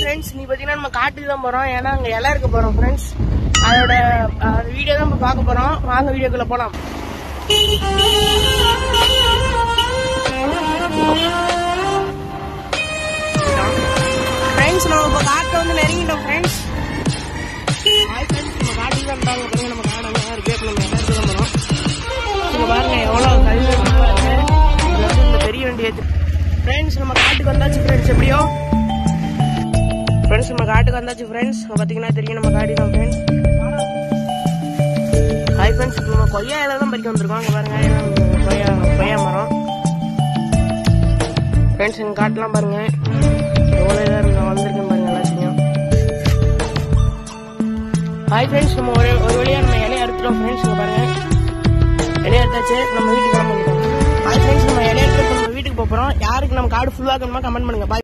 Friends நீ பாத்தீங்கன்னா நம்ம காட்டுக்கு தான் போறோம் ஏன்னா அங்க இலை இருக்க போறோம் ஃப்ரெண்ட்ஸ் அதோட வீடியோ தான் இப்ப பார்க்க போறோம் வாங்க வீடியோக்குள்ள போலாம் ஃப்ரெண்ட்ஸ் நம்ம இப்போ காட்டில் வந்து நெருங்கிட்டோம் ஃப்ரெண்ட்ஸ் ஹாய் ஃப்ரெண்ட்ஸ் நம்ம காட்டுக்கு தான் இருந்தாங்க பாருங்க நம்ம காடு அங்கே தான் இருக்கு இப்போ நம்ம எல்லாருக்கும் தான் போகிறோம் இங்கே பாருங்க எவ்வளோ கல் இருக்கு இது வந்து இந்த பெரிய வண்டி ஏற்று ஃப்ரெண்ட்ஸ் நம்ம காட்டுக்கு வந்தாச்சு ஃப்ரெண்ட்ஸ் எப்படியோ ஃப்ரெண்ட்ஸ் நம்ம காட்டுக்கு வந்தாச்சு ஃப்ரெண்ட்ஸ் பார்த்தீங்கன்னா தெரியும் நம்ம காடி தான் ஃப்ரெண்ட்ஸ் ஹாய் ஃப்ரெண்ட்ஸ் இப்போ நம்ம கொய்யா இலை தான் பறிக்க வந்திருக்கோம் இங்கே பாருங்க இலை, கொய்யா கொய்யா மரம் ஃப்ரெண்ட்ஸ் எங்கள் காட்டெலாம் பாருங்க எவ்வளோ இதாக இருந்தால் வந்திருக்கேன் பாருங்க எல்லாத்தையும் ஹாய் ஃப்ரெண்ட்ஸ் நம்ம ஒரு ஒரு வழியாக நம்ம இலையை அறுத்துட்டோம் ஃப்ரெண்ட்ஸ் இங்கே பாருங்க இலையை அறுத்தாச்சு நம்ம வீட்டுக்கு கிளம்பிட்டோம் ஹாய் ஃப்ரெண்ட்ஸ் நம்ம இலையை எடுத்து நம்ம வீட்டுக்கு போகிறோம் யாருக்கு நம்ம காடு ஃபுல்லாக கமெண்ட் பண்ணுங்க Bye.